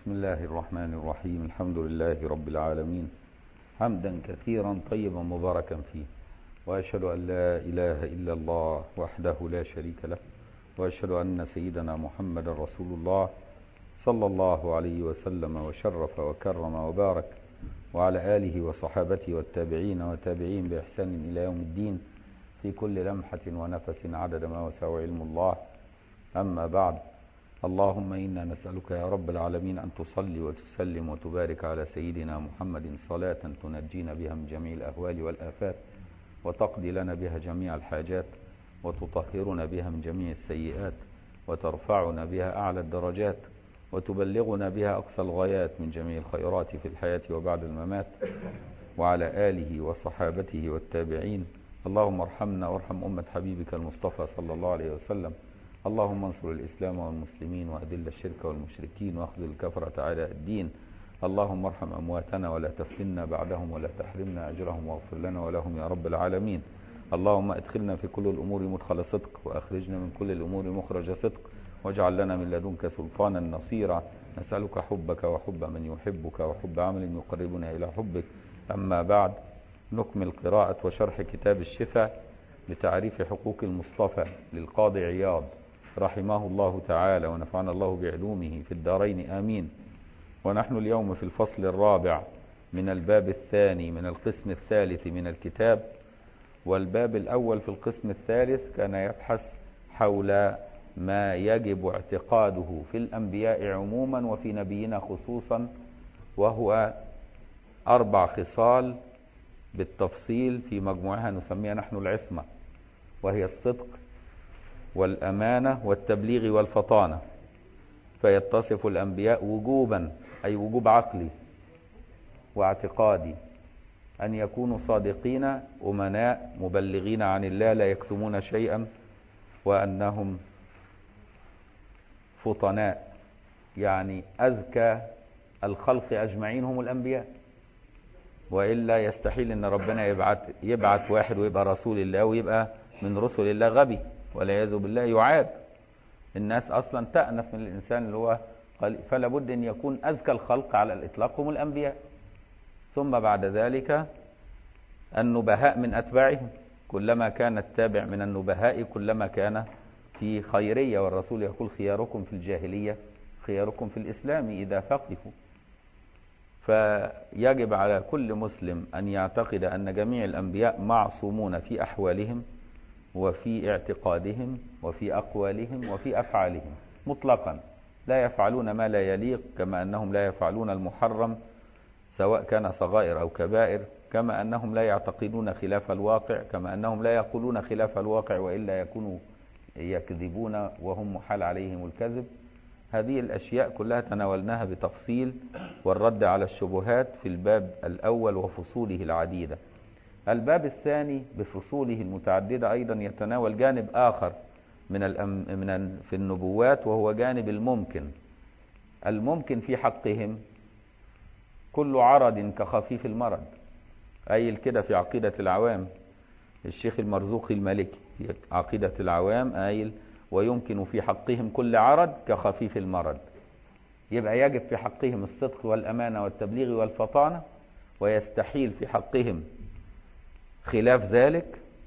بسم الله الرحمن الرحيم الحمد لله رب العالمين حمدا كثيرا طيبا مباركا فيه وأشهد أن لا إله إلا الله وحده لا شريك له وأشهد أن سيدنا محمد رسول الله صلى الله عليه وسلم وشرف وكرم وبارك وعلى آله وصحابته والتابعين وتابعين بإحسان إلى يوم الدين في كل لمحة ونفس عدد ما وسع علم الله أما بعد اللهم إنا نسألك يا رب العالمين أن تصلي وتسلم وتبارك على سيدنا محمد صلاة تنجينا بها من جميع الأهوال والآفات وتقضي لنا بها جميع الحاجات وتطهرنا بها من جميع السيئات وترفعنا بها أعلى الدرجات وتبلغنا بها أقصى الغايات من جميع الخيرات في الحياة وبعد الممات وعلى آله وصحابته والتابعين اللهم ارحمنا وارحم أمة حبيبك المصطفى صلى الله عليه وسلم اللهم انصر الإسلام والمسلمين وأذل الشرك والمشركين واخذل الكفرة أعداء الدين اللهم ارحم أمواتنا ولا تفتنا بعدهم ولا تحرمنا أجرهم واغفر لنا ولهم يا رب العالمين اللهم ادخلنا في كل الأمور مدخل صدق وأخرجنا من كل الأمور مخرج صدق واجعل لنا من لدنك سلطانا نصيرا نسألك حبك وحب من يحبك وحب عمل يقربنا إلى حبك أما بعد نكمل قراءة وشرح كتاب الشفاء لتعريف حقوق المصطفى للقاضي عياض رحمه الله تعالى ونفعنا الله بعلومه في الدارين آمين ونحن اليوم في الفصل الرابع من الباب الثاني من القسم الثالث من الكتاب والباب الأول في القسم الثالث كان يبحث حول ما يجب اعتقاده في الأنبياء عموما وفي نبينا خصوصا وهو أربع خصال بالتفصيل في مجموعها نسميها نحن العصمة وهي الصدق والأمانة والتبليغ والفطانة فيتصف الأنبياء وجوبا أي وجوب عقلي واعتقادي أن يكونوا صادقين أمناء مبلغين عن الله لا يكتمون شيئا وأنهم فطناء يعني أذكى الخلق أجمعين هم الأنبياء وإلا يستحيل أن ربنا يبعت, يبعت واحد ويبقى رسول الله ويبقى من رسل الله غبي والعياذ بالله يعاد الناس أصلا تأنف من الإنسان اللي هو فلا بد أن يكون أذكى الخلق على الإطلاق هم الأنبياء ثم بعد ذلك النبهاء من أتباعهم كلما كان التابع من النبهاء كلما كان في خيرية والرسول يقول خياركم في الجاهلية خياركم في الإسلام إذا فقهوا فيجب على كل مسلم أن يعتقد أن جميع الأنبياء معصومون في أحوالهم وفي اعتقادهم وفي أقوالهم وفي أفعالهم مطلقا لا يفعلون ما لا يليق كما أنهم لا يفعلون المحرم سواء كان صغائر أو كبائر كما أنهم لا يعتقدون خلاف الواقع كما أنهم لا يقولون خلاف الواقع وإلا يكونوا يكذبون وهم محال عليهم الكذب هذه الأشياء كلها تناولناها بتفصيل والرد على الشبهات في الباب الأول وفصوله العديدة الباب الثاني بفصوله المتعددة أيضا يتناول جانب آخر من, الأم من في النبوات وهو جانب الممكن الممكن في حقهم كل عرض كخفيف المرض قايل كده في عقيدة العوام الشيخ المرزوقي المالكي في عقيدة العوام قايل ويمكن في حقهم كل عرض كخفيف المرض يبقى يجب في حقهم الصدق والأمانة والتبليغ والفطانة ويستحيل في حقهم خلاف ذلك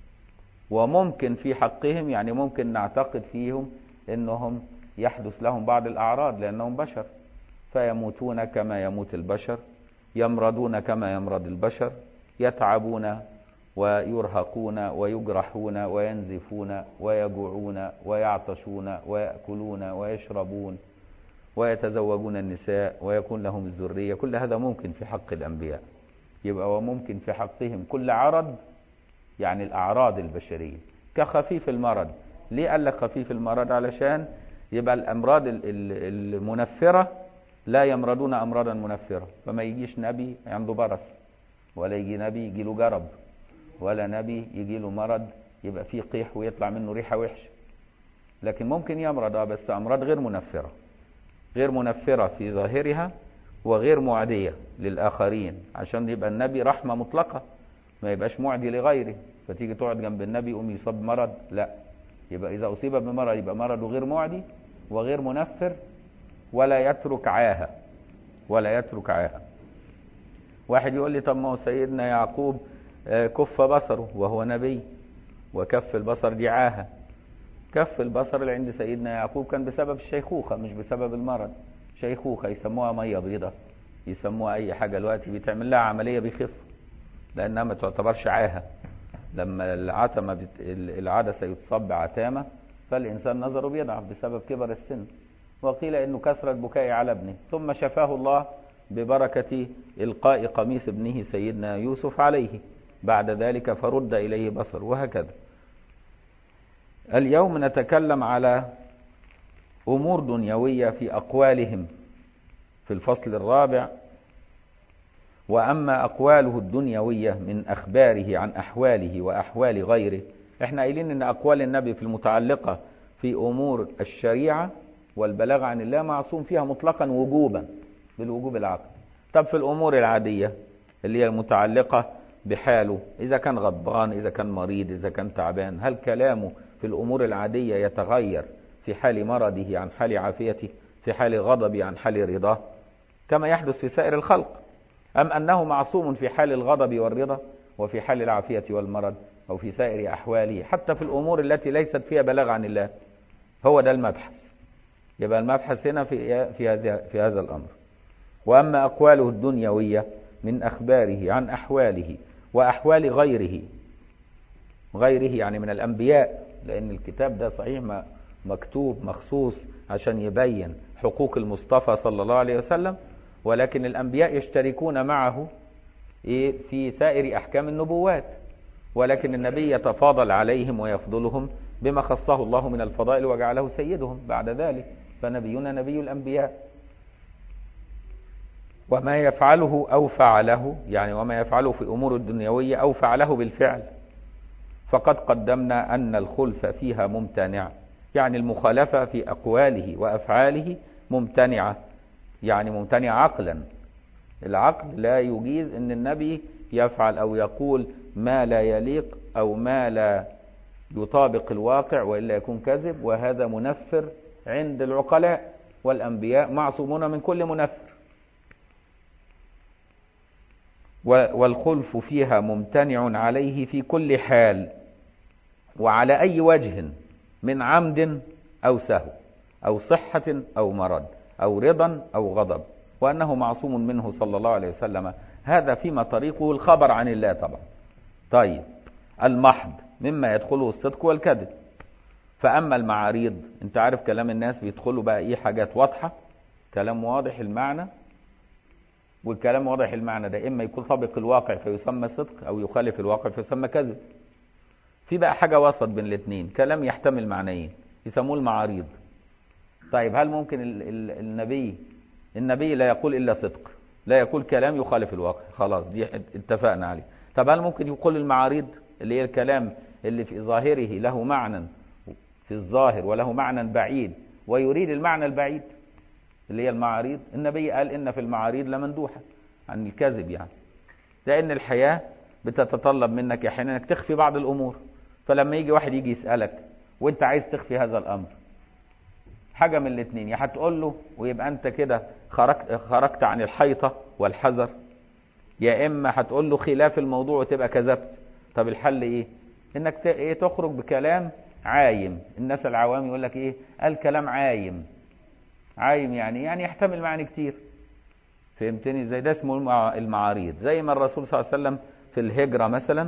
وممكن في حقهم يعني ممكن نعتقد فيهم انهم يحدث لهم بعض الاعراض لانهم بشر فيموتون كما يموت البشر يمرضون كما يمرض البشر يتعبون ويرهقون ويجرحون وينزفون ويجوعون ويعطشون ويأكلون ويشربون ويتزوجون النساء ويكون لهم الذرية كل هذا ممكن في حق الأنبياء يبقى وممكن في حقهم كل عرض يعني الأعراض البشرية كخفيف المرض ليه قال لك خفيف المرض علشان يبقى الأمراض المنفرة لا يمرضون أمراضا منفرة فما يجيش نبي عنده برص ولا يجي نبي يجي له جرب ولا نبي يجي له مرض يبقى فيه قيح ويطلع منه ريحة وحشة لكن ممكن يمرض بس أمراض غير منفرة غير منفرة في ظاهرها وغير معدية للآخرين عشان يبقى النبي رحمة مطلقة ما يبقاش معدي لغيره فتيجي تقعد جنب النبي يقوم يصاب بمرض لا يبقى إذا أصيب بمرض يبقى مرضه غير معدي وغير منفر ولا يترك عاهة ولا يترك عاهة واحد يقول لي طب ما هو سيدنا يعقوب كف بصره وهو نبي وكف البصر دي عاهة كف البصر اللي عند سيدنا يعقوب كان بسبب الشيخوخة مش بسبب المرض شيخوخة يسموها مية بيضة يسموها أي حاجة دلوقتي بيتعمل لها عملية بيخف لأنها ما تعتبرش عاهة لما العتمة بت... العدسة يتصب عتامة فالإنسان نظره بيضعف بسبب كبر السن وقيل إنه كثرة بكاء على ابنه ثم شفاه الله ببركة إلقاء قميص ابنه سيدنا يوسف عليه بعد ذلك فرد إليه بصر وهكذا اليوم نتكلم على أمور دنيوية في أقوالهم في الفصل الرابع وأما أقواله الدنيوية من أخباره عن أحواله وأحوال غيره احنا قايلين ان أقوال النبي في المتعلقة في أمور الشريعة والبلاغ عن الله معصوم فيها مطلقا وجوبا بالوجوب العقل طب في الأمور العادية اللي هي المتعلقة بحاله إذا كان غضبان إذا كان مريض إذا كان تعبان هل كلامه في الأمور العادية يتغير في حال مرضه عن حال عافيته في حال غضبه عن حال رضاه كما يحدث في سائر الخلق أم أنه معصوم في حال الغضب والرضا وفي حال العافية والمرض أو في سائر أحواله حتى في الأمور التي ليست فيها بلاغ عن الله هو ده المبحث يبقى المبحث هنا في في هذا في هذا الأمر وأما أقواله الدنيوية من أخباره عن أحواله وأحوال غيره غيره يعني من الأنبياء لأن الكتاب ده صحيح مكتوب مخصوص عشان يبين حقوق المصطفى صلى الله عليه وسلم ولكن الأنبياء يشتركون معه في سائر أحكام النبوات ولكن النبي يتفاضل عليهم ويفضلهم بما خصه الله من الفضائل وجعله سيدهم بعد ذلك فنبينا نبي الأنبياء وما يفعله أو فعله يعني وما يفعله في أمور الدنيوية أو فعله بالفعل فقد قدمنا أن الخلف فيها ممتنع يعني المخالفة في أقواله وأفعاله ممتنعة يعني ممتنع عقلا العقل لا يجيز أن النبي يفعل أو يقول ما لا يليق أو ما لا يطابق الواقع وإلا يكون كذب وهذا منفر عند العقلاء والأنبياء معصومون من كل منفر والخلف فيها ممتنع عليه في كل حال وعلى أي وجه من عمد أو سهو أو صحة أو مرض أو رضا أو غضب وأنه معصوم منه صلى الله عليه وسلم هذا فيما طريقه الخبر عن الله طبعا طيب المحض مما يدخله الصدق والكذب فأما المعاريض انت عارف كلام الناس بيدخلوا بقى ايه حاجات واضحة كلام واضح المعنى والكلام واضح المعنى ده اما يكون طابق الواقع فيسمى صدق او يخالف الواقع فيسمى كذب في بقى حاجة وسط بين الاثنين كلام يحتمل معنيين يسموه المعاريض طيب هل ممكن ال ال النبي النبي لا يقول الا صدق لا يقول كلام يخالف الواقع خلاص دي اتفقنا عليه طب هل ممكن يقول المعاريض اللي هي الكلام اللي في ظاهره له معنى في الظاهر وله معنى بعيد ويريد المعنى البعيد اللي هي المعاريض النبي قال إن في المعاريض لمندوحة عن الكذب يعني لأن الحياة بتتطلب منك أحيانا أنك تخفي بعض الأمور فلما يجي واحد يجي يسألك وانت عايز تخفي هذا الأمر حاجة من الاثنين يا هتقول له ويبقى انت كده خرجت, خرجت عن الحيطة والحذر يا اما هتقول له خلاف الموضوع وتبقى كذبت طب الحل ايه انك ايه تخرج بكلام عايم الناس العوام يقول لك ايه قال كلام عايم عايم يعني يعني يحتمل معاني كتير فهمتني زي ده اسمه المعاريض زي ما الرسول صلى الله عليه وسلم في الهجرة مثلا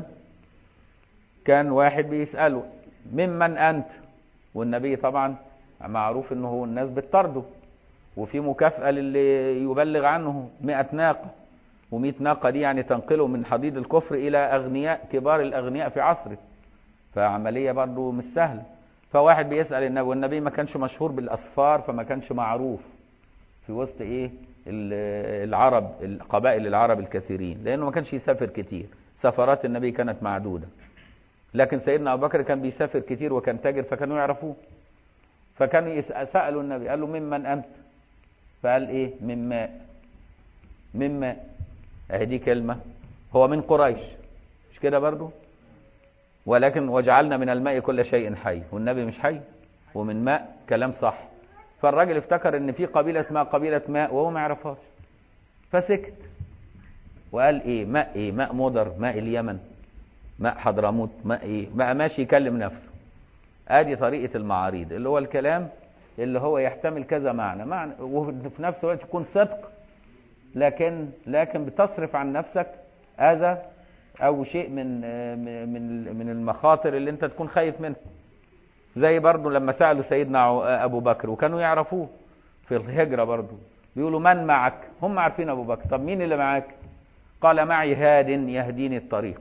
كان واحد بيسأله ممن أنت والنبي طبعا معروف انه هو الناس بتطرده وفي مكافأة للي يبلغ عنه 100 ناقة و100 ناقة دي يعني تنقله من حضيض الكفر إلى أغنياء كبار الأغنياء في عصره فعملية برضه مش سهلة فواحد بيسأل النبي والنبي ما كانش مشهور بالأسفار فما كانش معروف في وسط إيه العرب قبائل العرب الكثيرين لأنه ما كانش يسافر كتير سفرات النبي كانت معدودة لكن سيدنا أبو بكر كان بيسافر كتير وكان تاجر فكانوا يعرفوه فكانوا سألوا النبي قال له ممن أنت فقال إيه من ماء من ماء اهي دي كلمة هو من قريش مش كده برضو ولكن وجعلنا من الماء كل شيء حي والنبي مش حي ومن ماء كلام صح فالراجل افتكر ان في قبيلة اسمها قبيلة ماء وهو ما يعرفهاش فسكت وقال ايه ماء ايه ماء مضر ماء اليمن ماء حضرموت ماء ايه بقى ماشي يكلم نفسه ادي طريقة المعاريض اللي هو الكلام اللي هو يحتمل كذا معنى معنى وفي نفس الوقت يكون صدق لكن لكن بتصرف عن نفسك اذى او شيء من من من المخاطر اللي انت تكون خايف منها زي برضه لما سالوا سيدنا ابو بكر وكانوا يعرفوه في الهجره برضه بيقولوا من معك هم عارفين ابو بكر طب مين اللي معاك قال معي هاد يهديني الطريق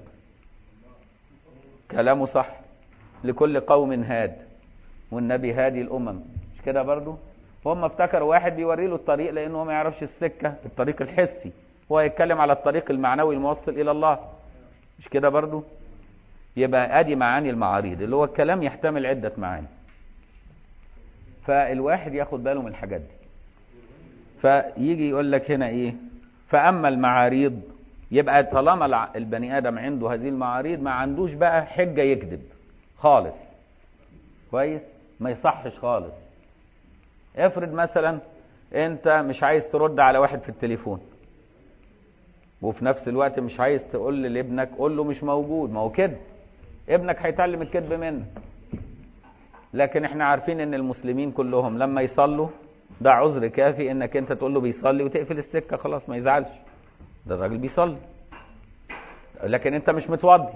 كلامه صح لكل قوم هاد والنبي هادي الامم مش كده برضه هم افتكروا واحد بيوري له الطريق لانه ما يعرفش السكه الطريق الحسي هو يتكلم على الطريق المعنوي الموصل الى الله مش كده برضو يبقى ادي معاني المعاريض اللي هو الكلام يحتمل عدة معاني فالواحد ياخد باله من الحاجات دي فيجي يقول لك هنا ايه فاما المعاريض يبقى طالما البني ادم عنده هذه المعاريض ما عندوش بقى حجة يكذب خالص كويس ما يصحش خالص افرض مثلا انت مش عايز ترد على واحد في التليفون وفي نفس الوقت مش عايز تقول لابنك قول له مش موجود ما هو كده ابنك هيتعلم الكذب منك لكن احنا عارفين ان المسلمين كلهم لما يصلوا ده عذر كافي انك انت تقول له بيصلي وتقفل السكه خلاص ما يزعلش ده الراجل بيصلي لكن انت مش متوضي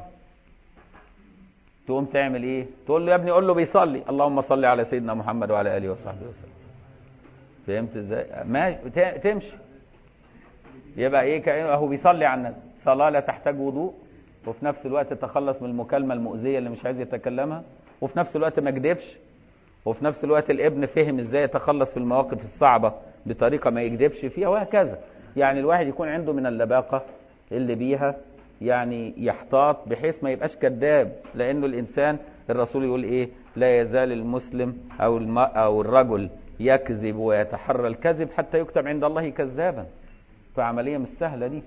تقوم تعمل ايه تقول له يا ابني قول له بيصلي اللهم صل على سيدنا محمد وعلى اله وصحبه وسلم فهمت ازاي ما تمشي يبقى ايه كانه هو بيصلي على النبي صلاه لا تحتاج وضوء وفي نفس الوقت تتخلص من المكالمه المؤذيه اللي مش عايز يتكلمها وفي نفس الوقت ما كدبش وفي نفس الوقت الابن فهم ازاي يتخلص في المواقف الصعبه بطريقه ما يكذبش فيها وهكذا يعني الواحد يكون عنده من اللباقه اللي بيها يعني يحتاط بحيث ما يبقاش كذاب لانه الانسان الرسول يقول ايه لا يزال المسلم او الم... او الرجل يكذب ويتحرى الكذب حتى يكتب عند الله كذابا فعملية مش سهلة دي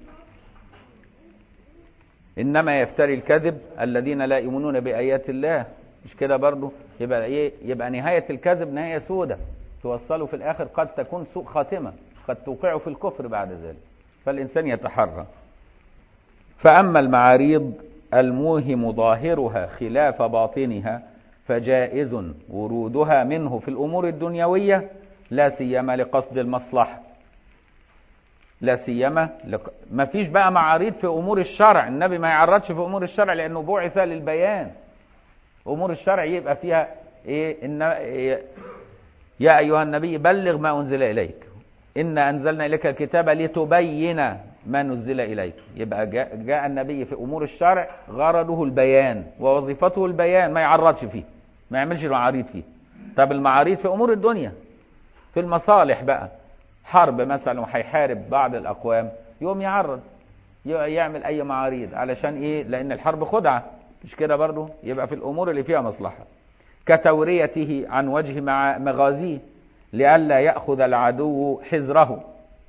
إنما يفتري الكذب الذين لا يؤمنون بآيات الله مش كده برضو يبقى إيه يبقى نهاية الكذب نهاية سودة توصله في الآخر قد تكون سوء خاتمة قد توقعه في الكفر بعد ذلك فالإنسان يتحرى فأما المعاريض الموهم ظاهرها خلاف باطنها فجائز ورودها منه في الأمور الدنيوية لا سيما لقصد المصلحة لا سيما لق... ما فيش بقى معاريض في امور الشرع النبي ما يعرضش في امور الشرع لانه بعث للبيان امور الشرع يبقى فيها ايه ان إيه يا ايها النبي بلغ ما انزل اليك ان انزلنا اليك الكتاب لتبين ما نزل اليك يبقى جاء, جاء النبي في امور الشرع غرضه البيان ووظيفته البيان ما يعرضش فيه ما يعملش معاريض فيه طب المعاريض في امور الدنيا في المصالح بقى حرب مثلا وهيحارب بعض الاقوام يقوم يعرض يعمل اي معاريض علشان ايه لان الحرب خدعه مش كده برضه يبقى في الامور اللي فيها مصلحه كتوريته عن وجه مع مغازيه لئلا ياخذ العدو حذره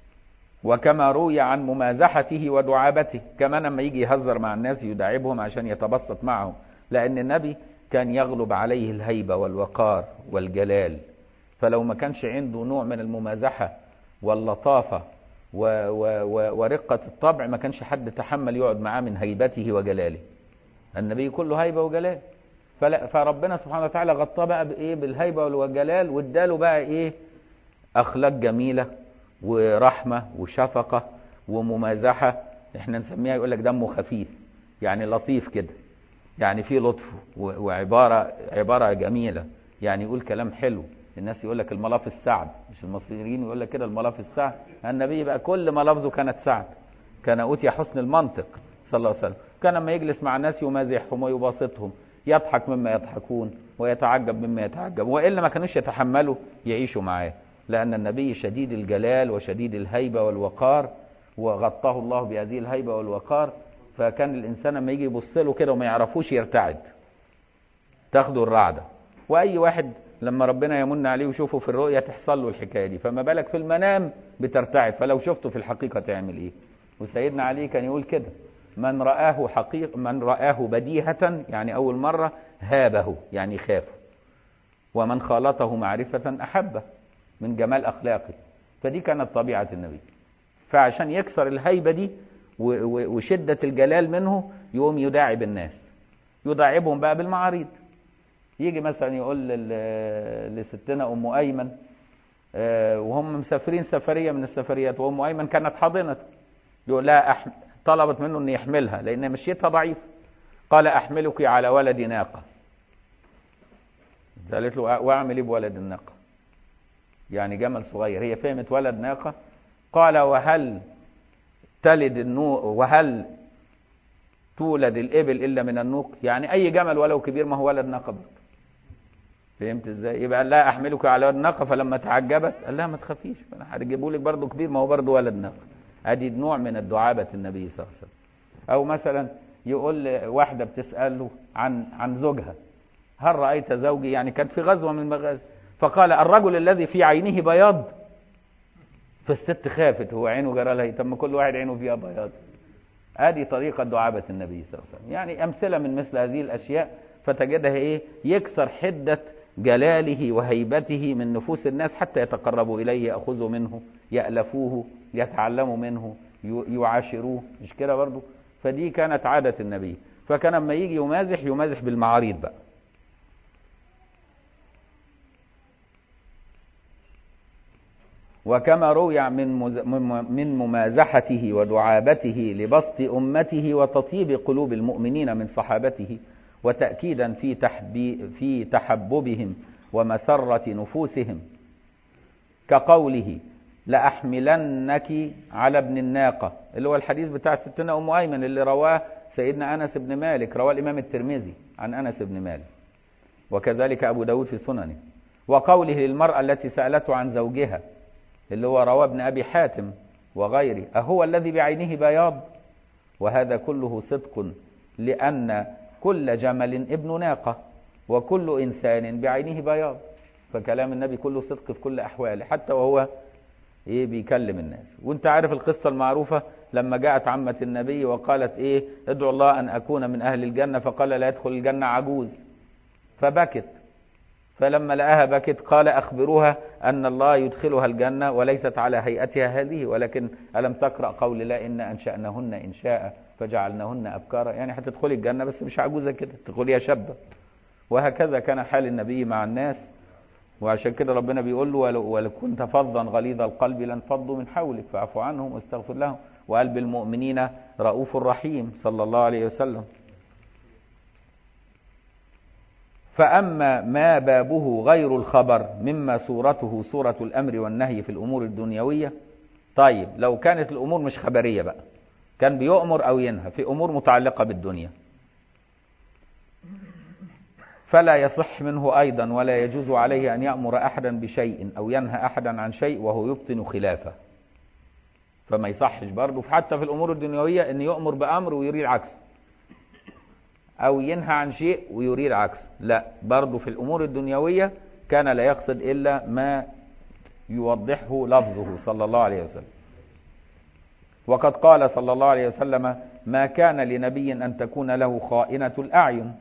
وكما روي عن ممازحته ودعابته كمان لما يجي يهزر مع الناس يداعبهم عشان يتبسط معهم لان النبي كان يغلب عليه الهيبه والوقار والجلال فلو ما كانش عنده نوع من الممازحه واللطافة و و و ورقة الطبع ما كانش حد تحمل يقعد معاه من هيبته وجلاله النبي كله هيبة وجلال فلا فربنا سبحانه وتعالى غطاه بقى بايه بالهيبة والجلال واداله بقى ايه اخلاق جميلة ورحمة وشفقة وممازحة احنا نسميها يقول لك دمه خفيف يعني لطيف كده يعني في لطف وعبارة عبارة جميلة يعني يقول كلام حلو الناس يقول لك الملاف السعد مش المصريين يقول لك كده الملاف السعد النبي بقى كل ملافظه كانت سعد كان اوتي حسن المنطق صلى الله عليه وسلم كان لما يجلس مع الناس يمازحهم ويباسطهم يضحك مما يضحكون ويتعجب مما يتعجب والا ما كانوش يتحملوا يعيشوا معاه لان النبي شديد الجلال وشديد الهيبه والوقار وغطاه الله بهذه الهيبه والوقار فكان الانسان لما يجي يبص له كده وما يعرفوش يرتعد تاخده الرعده واي واحد لما ربنا يمن عليه ويشوفه في الرؤيا تحصل له الحكايه دي فما بالك في المنام بترتعد فلو شفته في الحقيقه تعمل ايه وسيدنا علي كان يقول كده من رآه حقيق من رآه بديهة يعني أول مرة هابه يعني خافه ومن خالطه معرفة أحبه من جمال أخلاقه فدي كانت طبيعة النبي فعشان يكسر الهيبة دي وشدة الجلال منه يقوم يداعب الناس يداعبهم بقى بالمعاريض يجي مثلا يقول لستنا أم أيمن وهم مسافرين سفرية من السفريات وأم أيمن كانت حاضنة يقول لها أحم... طلبت منه أن يحملها لأن مشيتها ضعيف قال أحملك على ولد ناقة قالت له وأعمل إيه بولد الناقة يعني جمل صغير هي فهمت ولد ناقة قال وهل تلد النوق وهل تولد الإبل إلا من النوق يعني أي جمل ولو كبير ما هو ولد ناقة برضه فهمت ازاي يبقى قال لها احملك على ولد ناقه فلما تعجبت قال لها ما تخافيش انا هجيبه لك برضه كبير ما هو برضه ولد ناقه ادي نوع من الدعابه النبي صلى الله عليه وسلم او مثلا يقول واحده بتساله عن عن زوجها هل رايت زوجي يعني كانت في غزوه من المغازي فقال الرجل الذي في عينه بياض فالست خافت هو عينه جرى لها طب ما كل واحد عينه فيها بياض ادي طريقه دعابه النبي صلى الله عليه وسلم يعني امثله من مثل هذه الاشياء فتجدها ايه يكسر حده جلاله وهيبته من نفوس الناس حتى يتقربوا إليه يأخذوا منه يألفوه يتعلموا منه يعاشروه مش كده برضه فدي كانت عادة النبي فكان لما يجي يمازح يمازح بالمعاريض بقى وكما روي من من ممازحته ودعابته لبسط امته وتطيب قلوب المؤمنين من صحابته وتأكيدا في تحبي في تحببهم ومسرة نفوسهم كقوله لأحملنك على ابن الناقة اللي هو الحديث بتاع ستنا أم أيمن اللي رواه سيدنا أنس بن مالك رواه الإمام الترمذي عن أنس بن مالك وكذلك أبو داود في سننه وقوله للمرأة التي سألته عن زوجها اللي هو رواه ابن أبي حاتم وغيره أهو الذي بعينه بياض وهذا كله صدق لأن كل جمل ابن ناقة وكل إنسان بعينه بياض فكلام النبي كله صدق في كل أحواله حتى وهو إيه بيكلم الناس وانت عارف القصة المعروفة لما جاءت عمة النبي وقالت إيه ادعو الله أن أكون من أهل الجنة فقال لا يدخل الجنة عجوز فبكت فلما لقاها بكت قال أخبروها أن الله يدخلها الجنة وليست على هيئتها هذه ولكن ألم تقرأ قول لا إن أنشأنهن إنشاء فجعلناهن أبكارا يعني هتدخلي الجنة بس مش عجوزة كده تدخليها شابة وهكذا كان حال النبي مع الناس وعشان كده ربنا بيقول له ولو كنت فظا غليظ القلب لانفضوا من حولك فاعف عنهم واستغفر لهم وقلب المؤمنين رؤوف رحيم صلى الله عليه وسلم فأما ما بابه غير الخبر مما صورته صورة الأمر والنهي في الأمور الدنيوية طيب لو كانت الأمور مش خبرية بقى كان بيؤمر أو ينهى في أمور متعلقة بالدنيا فلا يصح منه أيضا ولا يجوز عليه أن يأمر أحدا بشيء أو ينهى أحدا عن شيء وهو يبطن خلافه فما يصحش برضه حتى في الأمور الدنيوية أن يؤمر بأمر ويريد عكسه أو ينهى عن شيء ويريد عكسه لا برضه في الأمور الدنيوية كان لا يقصد إلا ما يوضحه لفظه صلى الله عليه وسلم وقد قال صلى الله عليه وسلم ما كان لنبي أن تكون له خائنة الأعين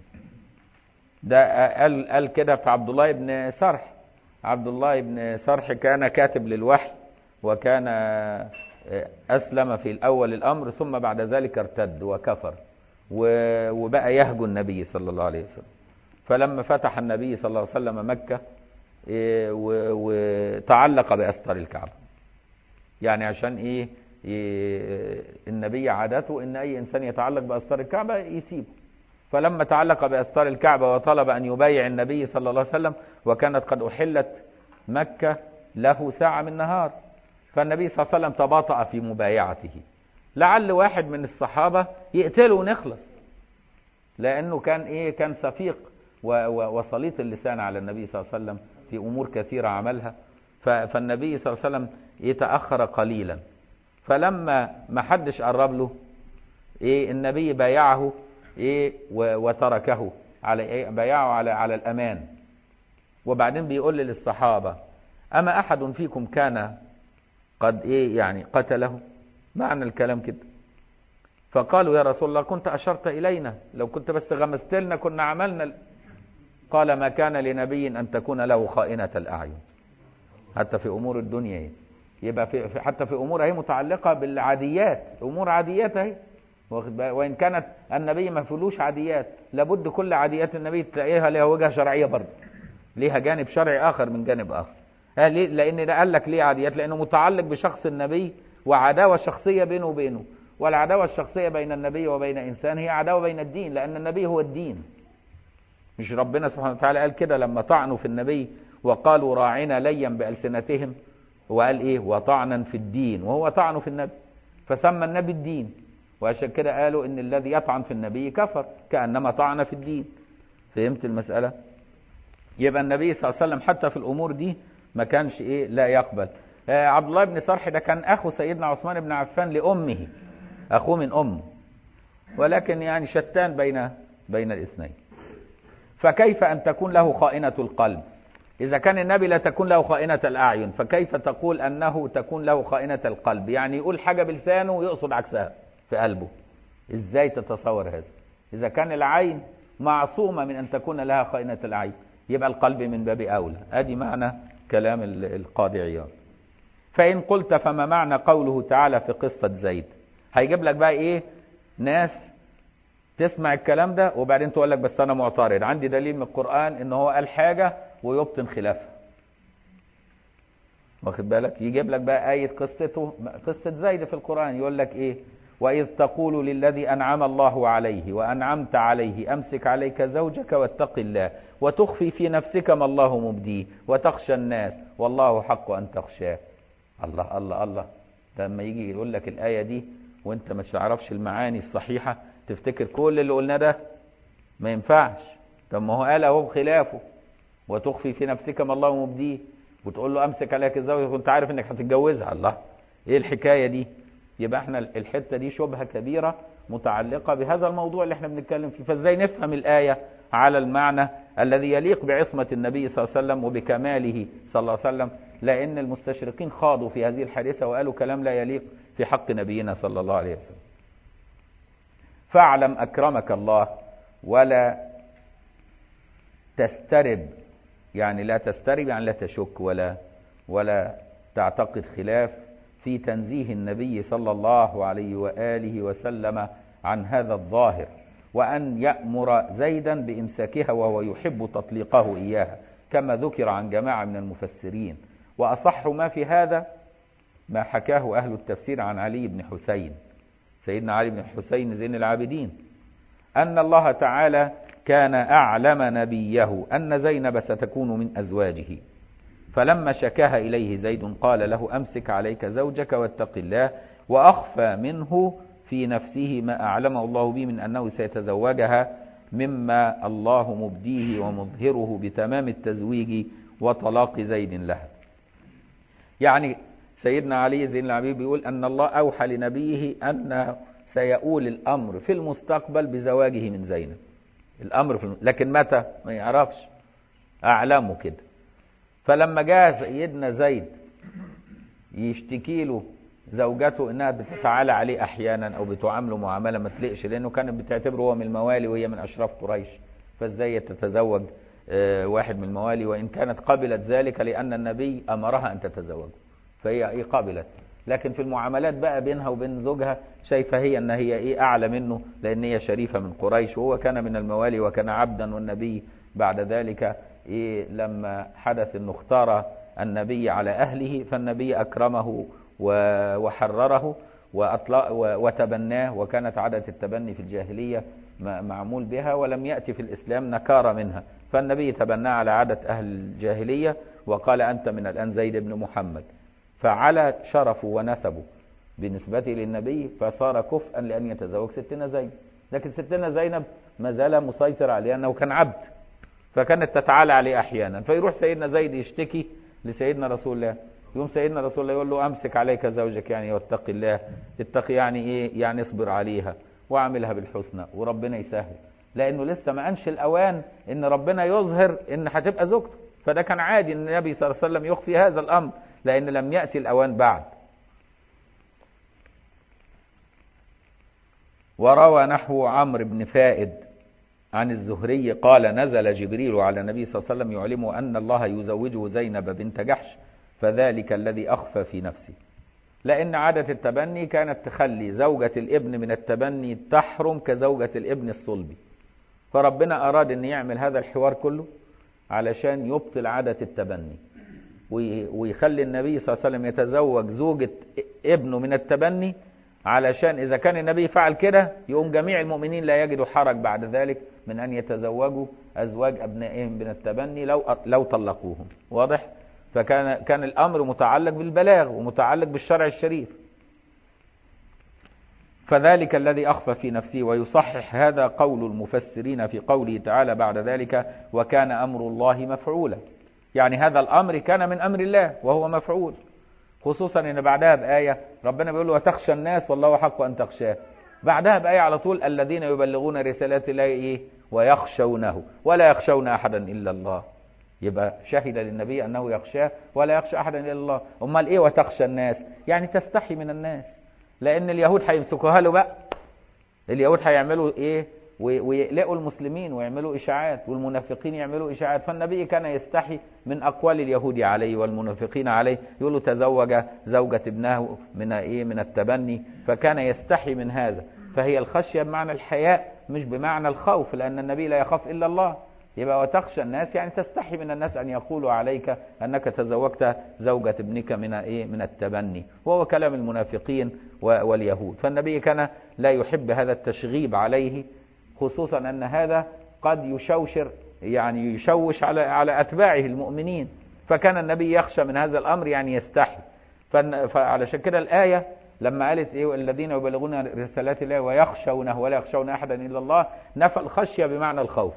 ده قال, قال كده في عبد الله بن سرح عبد الله بن سرح كان كاتب للوحي وكان أسلم في الأول الأمر ثم بعد ذلك ارتد وكفر وبقى يهجو النبي صلى الله عليه وسلم فلما فتح النبي صلى الله عليه وسلم مكة وتعلق بأستار الكعبة يعني عشان إيه النبي عادته ان اي انسان يتعلق باستار الكعبه يسيبه فلما تعلق باستار الكعبه وطلب ان يبايع النبي صلى الله عليه وسلم وكانت قد احلت مكه له ساعه من نهار فالنبي صلى الله عليه وسلم تباطأ في مبايعته لعل واحد من الصحابه يقتله ونخلص لانه كان ايه كان صفيق وسليط اللسان على النبي صلى الله عليه وسلم في امور كثيره عملها فالنبي صلى الله عليه وسلم يتاخر قليلا فلما ما حدش قرب له ايه النبي بايعه ايه وتركه على ايه بايعه على على الامان وبعدين بيقول للصحابه اما احد فيكم كان قد ايه يعني قتله معنى الكلام كده فقالوا يا رسول الله كنت اشرت الينا لو كنت بس غمست لنا كنا عملنا قال ما كان لنبي ان تكون له خائنه الاعين حتى في امور الدنيا يبقى في في- حتى في امور اهي متعلقه بالعاديات امور عاديات اهي واخد بالك؟ وان كانت النبي ما فيهوش عاديات لابد كل عاديات النبي تلاقيها لها وجهه شرعيه برضه ليها جانب شرعي اخر من جانب اخر ها ليه؟ لان ده قال لك ليه عاديات لانه متعلق بشخص النبي وعداوه شخصيه بينه وبينه والعداوه الشخصيه بين النبي وبين انسان هي عداوه بين الدين لان النبي هو الدين مش ربنا سبحانه وتعالى قال كده لما طعنوا في النبي وقالوا راعنا ليا بألسنتهم وقال ايه وطعنا في الدين وهو طعن في النبي فسمى النبي الدين وعشان كده قالوا ان الذي يطعن في النبي كفر كأنما طعن في الدين فهمت المسألة يبقى النبي صلى الله عليه وسلم حتى في الامور دي ما كانش ايه لا يقبل آه عبد الله بن صرح ده كان اخو سيدنا عثمان بن عفان لامه اخوه من امه ولكن يعني شتان بين بين الاثنين فكيف أن تكون له خائنة القلب إذا كان النبي لا تكون له خائنة الأعين فكيف تقول أنه تكون له خائنة القلب يعني يقول حاجة بلسانه ويقصد عكسها في قلبه إزاي تتصور هذا إذا كان العين معصومة من أن تكون لها خائنة العين يبقى القلب من باب أولى أدي معنى كلام ال- القاضي عياض فإن قلت فما معنى قوله تعالى في قصة زيد هيجيب لك بقى إيه ناس تسمع الكلام ده وبعدين تقول لك بس انا معترض عندي دليل من القران ان هو قال حاجه ويبطن خلافها واخد بالك يجيب لك بقى ايه قصته قصه زيد في القران يقول لك ايه واذ تقول للذي انعم الله عليه وانعمت عليه امسك عليك زوجك واتق الله وتخفي في نفسك ما الله مبديه وتخشى الناس والله حق ان تخشاه الله الله الله ده لما يجي يقول لك الايه دي وانت ما تعرفش المعاني الصحيحه تفتكر كل اللي قلناه ده ما ينفعش طب ما هو قال اهو خلافه وتخفي في نفسك ما الله مبديه وتقول له امسك عليك الزوجه وانت عارف انك هتتجوزها الله ايه الحكايه دي يبقى احنا الحته دي شبهه كبيره متعلقه بهذا الموضوع اللي احنا بنتكلم فيه فازاي نفهم الايه على المعنى الذي يليق بعصمه النبي صلى الله عليه وسلم وبكماله صلى الله عليه وسلم لان المستشرقين خاضوا في هذه الحادثه وقالوا كلام لا يليق في حق نبينا صلى الله عليه وسلم فاعلم اكرمك الله ولا تسترب يعني لا تسترب يعني لا تشك ولا ولا تعتقد خلاف في تنزيه النبي صلى الله عليه واله وسلم عن هذا الظاهر وان يامر زيدا بامساكها وهو يحب تطليقه اياها كما ذكر عن جماعه من المفسرين واصح ما في هذا ما حكاه اهل التفسير عن علي بن حسين سيدنا علي بن حسين زين العابدين أن الله تعالى كان أعلم نبيه أن زينب ستكون من أزواجه فلما شكاها إليه زيد قال له أمسك عليك زوجك واتق الله وأخفى منه في نفسه ما أعلمه الله به من أنه سيتزوجها مما الله مبديه ومظهره بتمام التزويج وطلاق زيد لها يعني سيدنا علي زين العبيد بيقول أن الله أوحى لنبيه أن سيؤول الأمر في المستقبل بزواجه من زينب الأمر في الم... لكن متى ما يعرفش أعلمه كده فلما جاء سيدنا زيد يشتكي له زوجته انها بتتعالى عليه احيانا او بتعامله معامله ما تليقش لانه كانت بتعتبره هو من الموالي وهي من اشراف قريش فازاي تتزوج آه، واحد من الموالي وان كانت قبلت ذلك لان النبي امرها ان تتزوجه فهي ايه قبلت لكن في المعاملات بقى بينها وبين زوجها شايفه هي ان هي ايه اعلى منه لان هي شريفه من قريش وهو كان من الموالي وكان عبدا والنبي بعد ذلك إيه لما حدث انه اختار النبي على اهله فالنبي اكرمه و- وحرره وأطلق و- وتبناه وكانت عادة التبني في الجاهلية م- معمول بها ولم يأتي في الإسلام نكارة منها فالنبي تبناه على عادة أهل الجاهلية وقال أنت من الآن زيد بن محمد فعلى شرفه ونسبه بالنسبة للنبي فصار كفءا لأن يتزوج ستنا زينب لكن ستنا زينب ما زال مسيطر عليه أنه كان عبد فكانت تتعالى عليه أحيانا فيروح سيدنا زيد يشتكي لسيدنا رسول الله يقوم سيدنا رسول الله يقول له امسك عليك زوجك يعني واتق الله اتقي يعني ايه يعني اصبر عليها واعملها بالحسنى وربنا يسهل لانه لسه ما انش الاوان ان ربنا يظهر ان هتبقى زوجته فده كان عادي ان النبي صلى الله عليه وسلم يخفي هذا الامر لان لم ياتي الاوان بعد وروى نحو عمرو بن فائد عن الزهري قال نزل جبريل على النبي صلى الله عليه وسلم يعلمه أن الله يزوجه زينب بنت جحش فذلك الذي أخفى في نفسي لأن عادة التبني كانت تخلي زوجة الابن من التبني تحرم كزوجة الابن الصلبي فربنا أراد أن يعمل هذا الحوار كله علشان يبطل عادة التبني ويخلي النبي صلى الله عليه وسلم يتزوج زوجة ابنه من التبني علشان إذا كان النبي فعل كده يقوم جميع المؤمنين لا يجدوا حرج بعد ذلك من أن يتزوجوا أزواج أبنائهم من التبني لو لو طلقوهم واضح؟ فكان كان الأمر متعلق بالبلاغ ومتعلق بالشرع الشريف فذلك الذي أخفى في نفسه ويصحح هذا قول المفسرين في قوله تعالى بعد ذلك وكان أمر الله مفعولا يعني هذا الأمر كان من أمر الله وهو مفعول خصوصا ان بعدها بآية ربنا بيقول وتخشى الناس والله حق أن تخشاه بعدها بآية على طول الذين يبلغون رسالات الله إيه ويخشونه ولا يخشون أحدا إلا الله يبقى شهد للنبي أنه يخشاه ولا يخشى أحدا إلا الله أمال إيه وتخشى الناس يعني تستحي من الناس لأن اليهود هيمسكوها له بقى اليهود هيعملوا إيه ويقلقوا المسلمين ويعملوا إشاعات والمنافقين يعملوا إشاعات فالنبي كان يستحي من أقوال اليهود عليه والمنافقين عليه يقول له تزوج زوجة ابنه من إيه من التبني فكان يستحي من هذا فهي الخشية بمعنى الحياء مش بمعنى الخوف لأن النبي لا يخاف إلا الله يبقى وتخشى الناس يعني تستحي من الناس أن يقولوا عليك أنك تزوجت زوجة ابنك من إيه من التبني وهو كلام المنافقين واليهود فالنبي كان لا يحب هذا التشغيب عليه خصوصا أن هذا قد يشوشر يعني يشوش على على أتباعه المؤمنين فكان النبي يخشى من هذا الأمر يعني يستحي فعلشان كده الآية لما قالت ايه الذين يبلغون رسالات الله ويخشونه ولا يخشون احدا الا الله نفى الخشيه بمعنى الخوف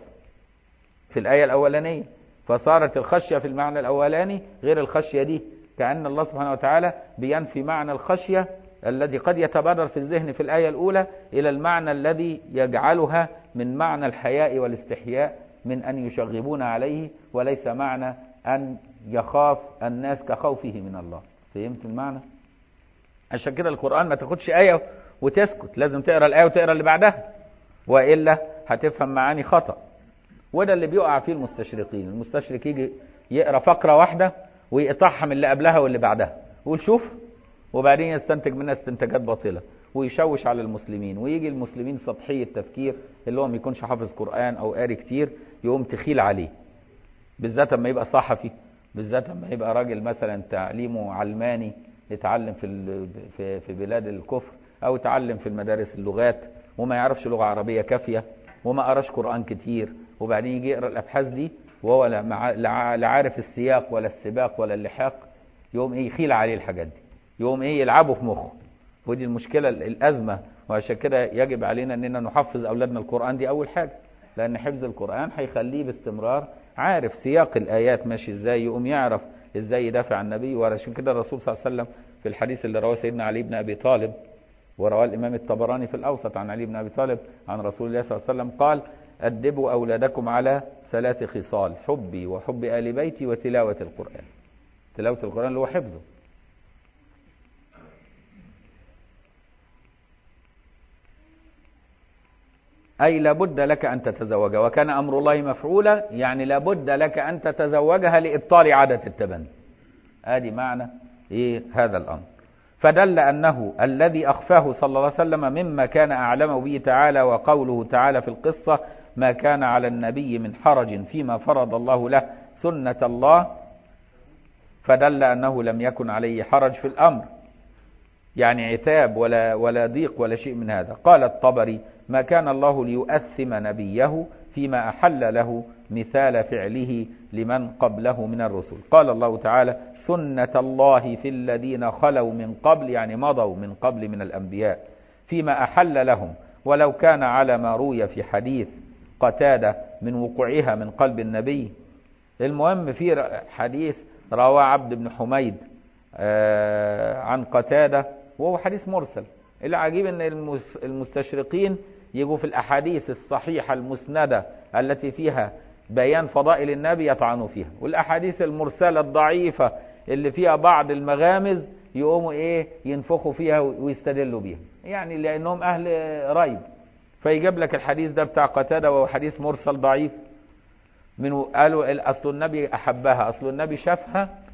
في الآية الأولانية فصارت الخشية في المعنى الأولاني غير الخشية دي كأن الله سبحانه وتعالى بينفي معنى الخشية الذي قد يتبادر في الذهن في الآية الأولى إلى المعنى الذي يجعلها من معنى الحياء والاستحياء من أن يشغبون عليه وليس معنى أن يخاف الناس كخوفه من الله فهمت المعنى؟ عشان كده القرآن ما تاخدش آية وتسكت لازم تقرأ الآية وتقرأ اللي بعدها وإلا هتفهم معاني خطأ وده اللي بيقع فيه المستشرقين المستشرق يجي يقرا فقره واحده ويقطعها من اللي قبلها واللي بعدها ويقول شوف وبعدين يستنتج منها استنتاجات باطله ويشوش على المسلمين ويجي المسلمين سطحي التفكير اللي هو ما يكونش حافظ قران او قاري كتير يقوم تخيل عليه بالذات لما يبقى صحفي بالذات لما يبقى راجل مثلا تعليمه علماني يتعلم في في في بلاد الكفر او يتعلم في المدارس اللغات وما يعرفش لغه عربيه كافيه وما قراش قران كتير وبعدين يجي يقرا الابحاث دي وهو لا عارف السياق ولا السباق ولا اللحاق يقوم ايه يخيل عليه الحاجات دي يقوم ايه يلعبوا في مخه ودي المشكله الازمه وعشان كده يجب علينا اننا نحفظ اولادنا القران دي اول حاجه لان حفظ القران هيخليه باستمرار عارف سياق الايات ماشي ازاي يقوم يعرف ازاي يدافع عن النبي وعشان كده الرسول صلى الله عليه وسلم في الحديث اللي رواه سيدنا علي بن ابي طالب ورواه الامام الطبراني في الاوسط عن علي بن ابي طالب عن رسول الله صلى الله عليه وسلم قال أدبوا أولادكم على ثلاث خصال حبي وحب آل بيتي وتلاوة القرآن تلاوة القرآن اللي هو حفظه أي لابد لك أن تتزوج وكان أمر الله مفعولا يعني لابد لك أن تتزوجها لإبطال عادة التبني آدي معنى إيه هذا الأمر فدل أنه الذي أخفاه صلى الله عليه وسلم مما كان أعلمه به تعالى وقوله تعالى في القصة ما كان على النبي من حرج فيما فرض الله له سنة الله فدل أنه لم يكن عليه حرج في الأمر يعني عتاب ولا ولا ضيق ولا شيء من هذا قال الطبري ما كان الله ليؤثم نبيه فيما أحل له مثال فعله لمن قبله من الرسل قال الله تعالى سنة الله في الذين خلوا من قبل يعني مضوا من قبل من الأنبياء فيما أحل لهم ولو كان على ما روي في حديث قتادة من وقوعها من قلب النبي المهم في حديث رواه عبد بن حميد عن قتادة وهو حديث مرسل العجيب ان المستشرقين يجوا في الاحاديث الصحيحة المسندة التي فيها بيان فضائل النبي يطعنوا فيها والاحاديث المرسلة الضعيفة اللي فيها بعض المغامز يقوموا ايه ينفخوا فيها ويستدلوا بيها يعني لانهم اهل ريب فيجيب لك الحديث ده بتاع قتادة وهو حديث مرسل ضعيف من قالوا اصل النبي احبها اصل النبي شافها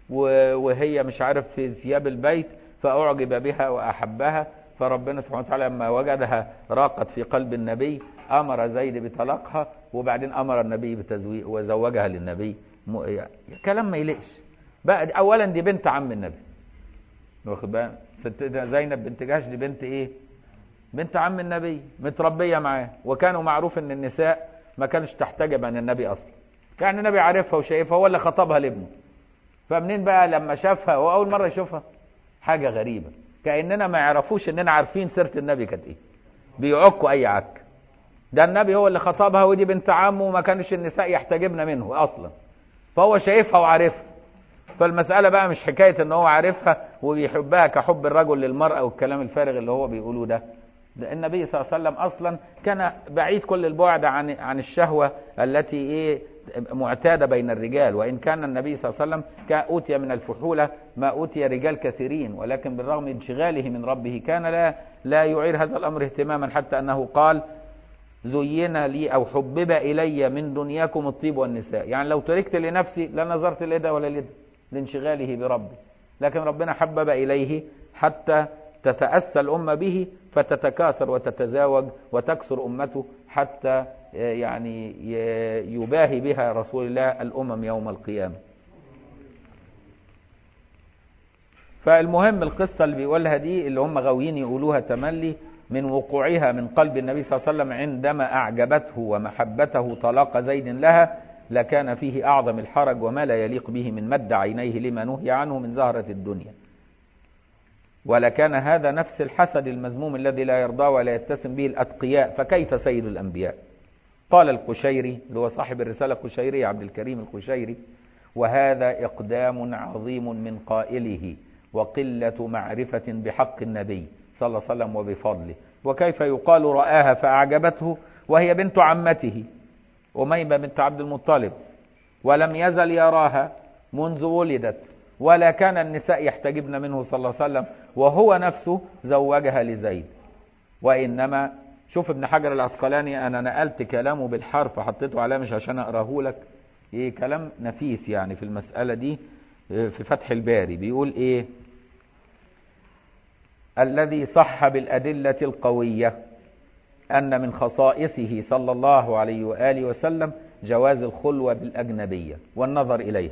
وهي مش عارف في ثياب البيت فأعجب بها وأحبها فربنا سبحانه وتعالى لما وجدها راقت في قلب النبي أمر زيد بطلاقها وبعدين أمر النبي بتزويج وزوجها للنبي كلام ما يليقش بقى أولا دي بنت عم النبي واخد بالك ستنا زينب بنت جحش دي بنت ايه بنت عم النبي متربيه معاه وكانوا معروف ان النساء ما كانش تحتجب عن النبي اصلا كان النبي عارفها وشايفها هو اللي خطبها لابنه فمنين بقى لما شافها هو اول مره يشوفها حاجه غريبه كاننا ما يعرفوش اننا عارفين سيره النبي كانت ايه بيعكوا اي عك ده النبي هو اللي خطبها ودي بنت عمه وما كانش النساء يحتجبن منه اصلا فهو شايفها وعارفها فالمسألة بقى مش حكاية ان هو عارفها وبيحبها كحب الرجل للمرأة والكلام الفارغ اللي هو بيقوله ده ده النبي صلى الله عليه وسلم اصلا كان بعيد كل البعد عن عن الشهوة التي ايه معتادة بين الرجال وان كان النبي صلى الله عليه وسلم كان اوتي من الفحولة ما اوتي رجال كثيرين ولكن بالرغم من انشغاله من ربه كان لا لا يعير هذا الامر اهتماما حتى انه قال زين لي او حبب الي من دنياكم الطيب والنساء يعني لو تركت لنفسي لنظرت لده ولا لده لانشغاله بربه لكن ربنا حبب إليه حتى تتأسى الأمة به فتتكاثر وتتزاوج وتكثر أمته حتى يعني يباهي بها رسول الله الأمم يوم القيامة فالمهم القصة اللي بيقولها دي اللي هم غاويين يقولوها تملي من وقوعها من قلب النبي صلى الله عليه وسلم عندما أعجبته ومحبته طلاق زيد لها لكان فيه أعظم الحرج وما لا يليق به من مد عينيه لما نهي عنه من زهرة الدنيا ولكان هذا نفس الحسد المذموم الذي لا يرضى ولا يتسم به الأتقياء فكيف سيد الأنبياء قال القشيري اللي هو صاحب الرسالة القشيري عبد الكريم القشيري وهذا إقدام عظيم من قائله وقلة معرفة بحق النبي صلى الله عليه وسلم وبفضله وكيف يقال رآها فأعجبته وهي بنت عمته أميمة بنت عبد المطلب ولم يزل يراها منذ ولدت ولا كان النساء يحتجبن منه صلى الله عليه وسلم وهو نفسه زوجها لزيد وإنما شوف ابن حجر العسقلاني أنا نقلت كلامه بالحرف حطيته عليه مش عشان أقراه لك إيه كلام نفيس يعني في المسألة دي في فتح الباري بيقول إيه الذي صح بالأدلة القوية أن من خصائصه صلى الله عليه وآله وسلم جواز الخلوة بالأجنبية والنظر إليها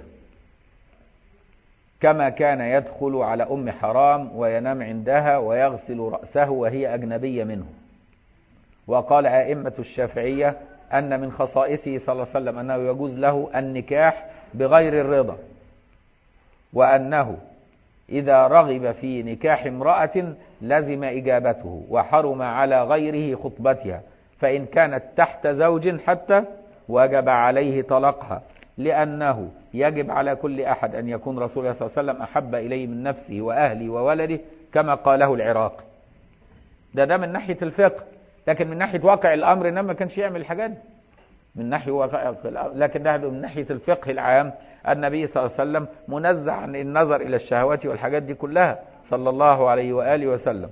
كما كان يدخل على أم حرام وينام عندها ويغسل رأسه وهي أجنبية منه وقال أئمة الشافعية أن من خصائصه صلى الله عليه وسلم أنه يجوز له النكاح بغير الرضا وأنه إذا رغب في نكاح امرأة لزم إجابته وحرم على غيره خطبتها فإن كانت تحت زوج حتى وجب عليه طلاقها لأنه يجب على كل أحد أن يكون رسول الله صلى الله عليه وسلم أحب إليه من نفسه وأهله وولده كما قاله العراقي ده ده من ناحية الفقه لكن من ناحية واقع الأمر إنما ما كانش يعمل الحاجات دي من ناحية واقع لكن ده من ناحية الفقه العام النبي صلى الله عليه وسلم منزه عن النظر إلى الشهوات والحاجات دي كلها صلى الله عليه وآله وسلم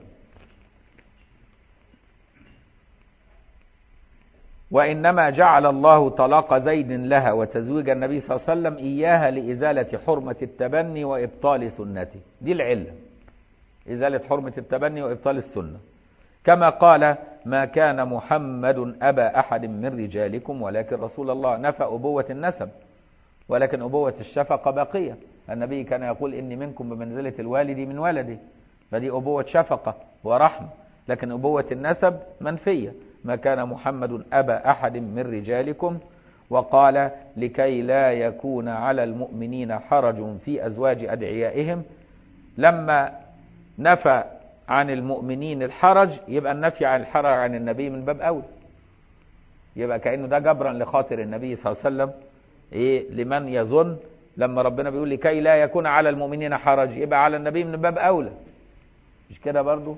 وإنما جعل الله طلاق زيد لها وتزويج النبي صلى الله عليه وسلم إياها لإزالة حرمة التبني وإبطال سنته دي العلة إزالة حرمة التبني وإبطال السنة كما قال ما كان محمد أبا أحد من رجالكم ولكن رسول الله نفى أبوة النسب ولكن أبوة الشفقة باقية النبي كان يقول إني منكم بمنزلة الوالد من ولدي فدي أبوة شفقة ورحمة لكن أبوة النسب منفية ما كان محمد أبا أحد من رجالكم وقال لكي لا يكون على المؤمنين حرج في أزواج أدعيائهم لما نفى عن المؤمنين الحرج يبقى النفي عن الحرج عن النبي من باب أول يبقى كأنه ده جبرا لخاطر النبي صلى الله عليه وسلم إيه لمن يظن لما ربنا بيقول لكي لا يكون على المؤمنين حرج يبقى على النبي من باب أولى مش كده برضو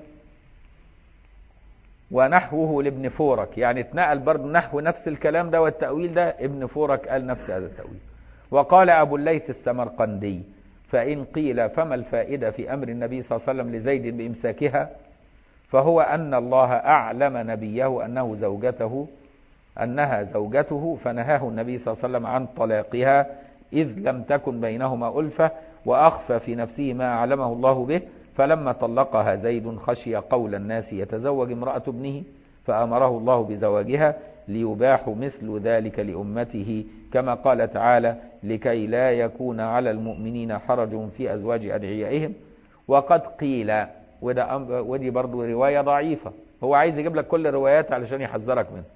ونحوه لابن فورك يعني اتنقل برضو نحو نفس الكلام ده والتأويل ده ابن فورك قال نفس هذا التأويل وقال أبو الليث السمرقندي فإن قيل فما الفائدة في أمر النبي صلى الله عليه وسلم لزيد بإمساكها فهو أن الله أعلم نبيه أنه زوجته أنها زوجته فنهاه النبي صلى الله عليه وسلم عن طلاقها إذ لم تكن بينهما ألفة وأخفى في نفسه ما أعلمه الله به فلما طلقها زيد خشي قول الناس يتزوج امرأة ابنه فأمره الله بزواجها ليباح مثل ذلك لأمته كما قال تعالى لكي لا يكون على المؤمنين حرج في أزواج أدعيائهم وقد قيل وده ودي برضو رواية ضعيفة هو عايز يجيب لك كل الروايات علشان يحذرك منها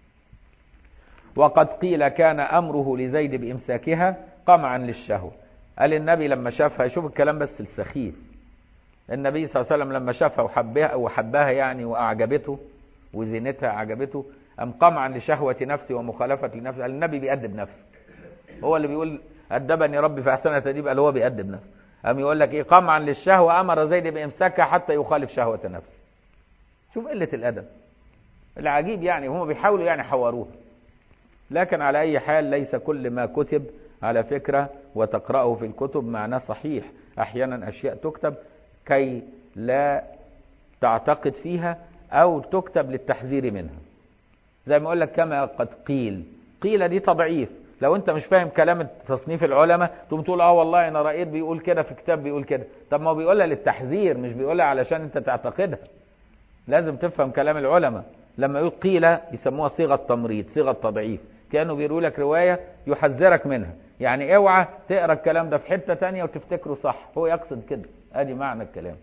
وقد قيل كان أمره لزيد بإمساكها قمعا للشهوة قال النبي لما شافها شوف الكلام بس السخيف النبي صلى الله عليه وسلم لما شافها وحبها وحبها يعني وأعجبته وزينتها أعجبته أم قمعا لشهوة نفسه ومخالفة لنفسه قال النبي بيأدب نفسه هو اللي بيقول أدبني ربي في أحسن تأديب قال هو بيأدب نفسه أم يقول لك إيه قمعا للشهوة أمر زيد بإمساكها حتى يخالف شهوة نفسه شوف قلة الأدب العجيب يعني هم بيحاولوا يعني حوروها لكن على أي حال ليس كل ما كتب على فكرة وتقرأه في الكتب معناه صحيح أحيانا أشياء تكتب كي لا تعتقد فيها أو تكتب للتحذير منها زي ما أقول لك كما قد قيل قيل دي تضعيف لو انت مش فاهم كلام تصنيف العلماء تقوم تقول اه والله انا رأيت بيقول كده في كتاب بيقول كده طب ما هو بيقولها للتحذير مش بيقولها علشان انت تعتقدها لازم تفهم كلام العلماء لما يقول قيل يسموها صيغة تمريض صيغة تضعيف كانوا بيقولوا لك رواية يحذرك منها يعني اوعى تقرا الكلام ده في حتة تانية وتفتكره صح هو يقصد كده ادي معنى الكلام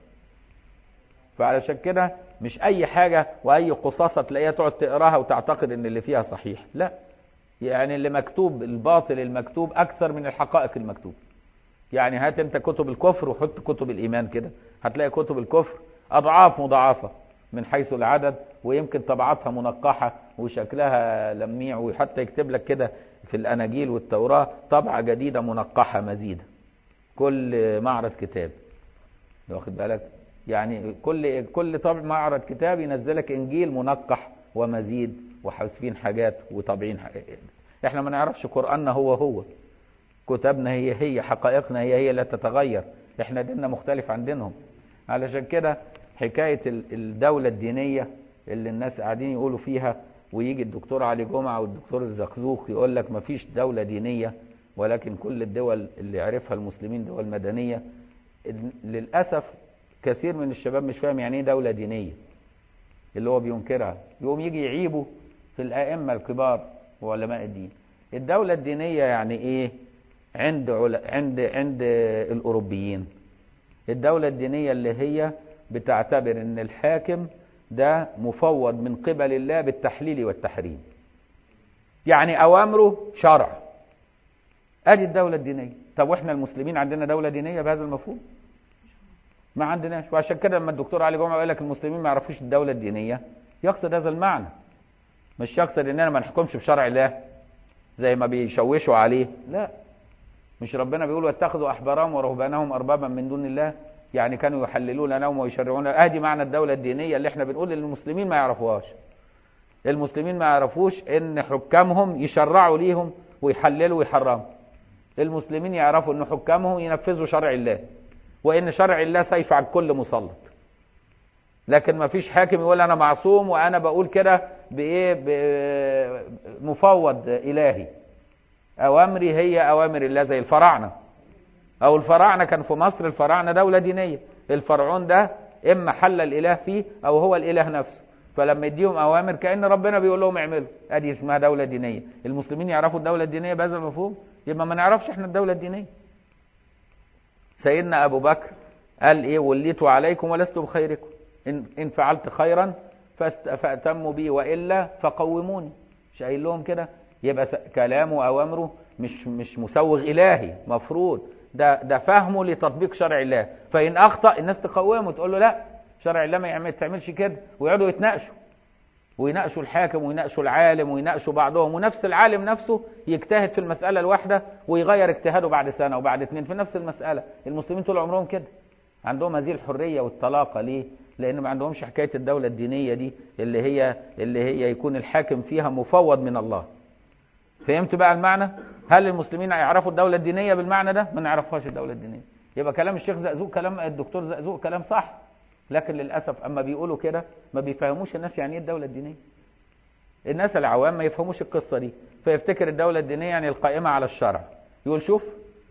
فعلشان كده مش اي حاجة واي قصاصة تلاقيها تقعد تقراها وتعتقد ان اللي فيها صحيح لا يعني اللي مكتوب الباطل المكتوب اكثر من الحقائق المكتوب يعني هات انت كتب الكفر وحط كتب الايمان كده هتلاقي كتب الكفر اضعاف مضاعفة من حيث العدد ويمكن طبعاتها منقحة وشكلها لميع وحتى يكتب لك كده في الاناجيل والتوراة طبعة جديدة منقحة مزيدة كل معرض كتاب واخد بالك يعني كل كل طبع معرض كتاب ينزلك انجيل منقح ومزيد وحاسبين حاجات وطابعين حاجات احنا ما نعرفش قرآننا هو هو كتابنا هي هي حقائقنا هي هي لا تتغير احنا ديننا مختلف عن دينهم علشان كده حكاية الدولة الدينية اللي الناس قاعدين يقولوا فيها ويجي الدكتور علي جمعة والدكتور الزقزوق يقول لك ما فيش دولة دينية ولكن كل الدول اللي عرفها المسلمين دول مدنية للأسف كثير من الشباب مش فاهم يعني ايه دولة دينية اللي هو بينكرها يقوم يجي يعيبه في الأئمة الكبار وعلماء الدين الدولة الدينية يعني ايه عند عل... عند عند الأوروبيين الدولة الدينية اللي هي بتعتبر ان الحاكم ده مفوض من قبل الله بالتحليل والتحريم يعني أوامره شرع ادي الدولة الدينية طب واحنا المسلمين عندنا دولة دينية بهذا المفهوم ما عندناش وعشان كده لما الدكتور علي جمعه يقول لك المسلمين ما يعرفوش الدولة الدينية يقصد هذا المعنى مش يقصد اننا ما نحكمش بشرع الله زي ما بيشوشوا عليه لا مش ربنا بيقول واتخذوا احبارهم ورهبانهم اربابا من دون الله يعني كانوا يحللون لهم ويشرعون ادي معنى الدولة الدينية اللي احنا بنقول للمسلمين ما يعرفوهاش المسلمين ما يعرفوش ان حكامهم يشرعوا ليهم ويحللوا ويحرموا المسلمين يعرفوا ان حكامهم ينفذوا شرع الله وان شرع الله سيف على الكل مسلط لكن ما فيش حاكم يقول انا معصوم وانا بقول كده بايه مفوض الهي اوامري هي اوامر الله زي الفراعنه او الفراعنه كان في مصر الفراعنه دوله دينيه الفرعون ده اما حل الاله فيه او هو الاله نفسه فلما يديهم اوامر كان ربنا بيقول لهم اعملوا ادي اسمها دوله دينيه المسلمين يعرفوا الدوله الدينيه بهذا المفهوم يبقى ما نعرفش احنا الدوله الدينيه سيدنا ابو بكر قال ايه وليت عليكم ولست بخيركم ان, إن فعلت خيرا فاتموا بي والا فقوموني مش قايل لهم كده يبقى كلامه واوامره مش مش مسوغ الهي مفروض ده ده فهمه لتطبيق شرع الله فان اخطا الناس تقومه تقول له لا شرع الله ما يعمل تعملش كده ويقعدوا يتناقشوا ويناقشوا الحاكم ويناقشوا العالم ويناقشوا بعضهم ونفس العالم نفسه يجتهد في المسألة الواحدة ويغير اجتهاده بعد سنة وبعد اتنين في نفس المسألة المسلمين طول عمرهم كده عندهم هذه الحرية والطلاقة ليه لأن ما عندهمش حكاية الدولة الدينية دي اللي هي اللي هي يكون الحاكم فيها مفوض من الله فهمت بقى المعنى هل المسلمين هيعرفوا الدولة الدينية بالمعنى ده ما نعرفهاش الدولة الدينية يبقى كلام الشيخ زقزوق كلام الدكتور زقزوق كلام صح لكن للأسف أما بيقولوا كده ما بيفهموش الناس يعني ايه الدولة الدينية الناس العوام ما يفهموش القصة دي فيفتكر الدولة الدينية يعني القائمة على الشرع يقول شوف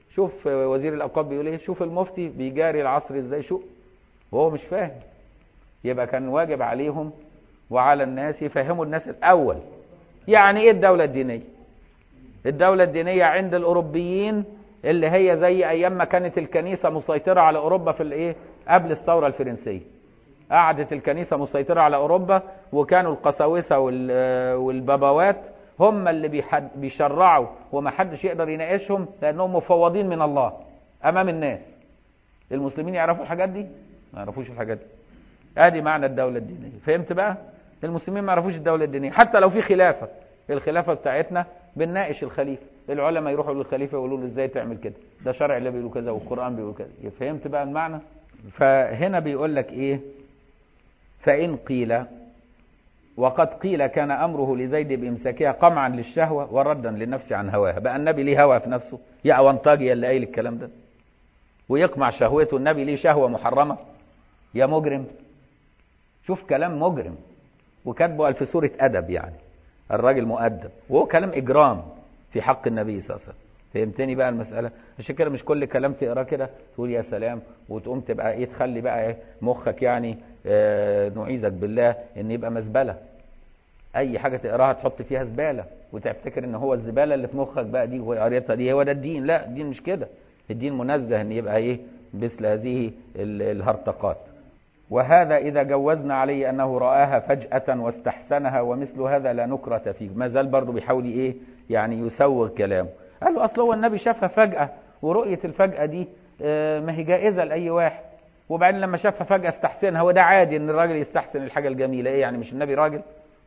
شوف وزير الاوقاف بيقول ايه شوف المفتي بيجاري العصر ازاي شو وهو مش فاهم يبقى كان واجب عليهم وعلى الناس يفهموا الناس الاول يعني ايه الدوله الدينيه الدوله الدينيه عند الاوروبيين اللي هي زي ايام ما كانت الكنيسه مسيطره على اوروبا في الايه قبل الثوره الفرنسيه قعدت الكنيسه مسيطره على اوروبا وكانوا القساوسه والبابوات هم اللي بيحد بيشرعوا وما حدش يقدر يناقشهم لانهم مفوضين من الله امام الناس المسلمين يعرفوا الحاجات دي ما يعرفوش الحاجات دي ادي معنى الدوله الدينيه فهمت بقى المسلمين ما يعرفوش الدوله الدينيه حتى لو في خلافه الخلافه بتاعتنا بنناقش الخليفه العلماء يروحوا للخليفه يقولوا له ازاي تعمل كده ده شرع الله بيقول كذا والقران بيقول كذا فهمت بقى المعنى فهنا بيقول لك ايه فان قيل وقد قيل كان امره لزيد بامساكها قمعا للشهوه وردا للنفس عن هواها بقى النبي ليه هوى في نفسه يا اونطاجي اللي قايل الكلام ده ويقمع شهوته النبي ليه شهوه محرمه يا مجرم شوف كلام مجرم وكاتبه في سوره ادب يعني الراجل مؤدب وهو كلام اجرام في حق النبي صلى الله عليه وسلم فهمتني بقى المساله عشان كده مش كل كلام تقراه كده تقول يا سلام وتقوم تبقى ايه تخلي بقى ايه مخك يعني آه نعيذك بالله ان يبقى مزبله اي حاجه تقراها تحط فيها زباله وتفتكر ان هو الزباله اللي في مخك بقى دي وقريتها دي هو ده الدين لا الدين مش كده الدين منزه ان يبقى ايه مثل هذه الهرطقات وهذا إذا جوزنا عليه أنه رآها فجأة واستحسنها ومثل هذا لا نكرة فيه ما زال برضه بيحاول إيه يعني يسوغ كلامه قال له أصل هو النبي شافها فجأة ورؤية الفجأة دي ما هي جائزة لأي واحد وبعدين لما شافها فجأة استحسنها وده عادي إن الراجل يستحسن الحاجة الجميلة إيه يعني مش النبي راجل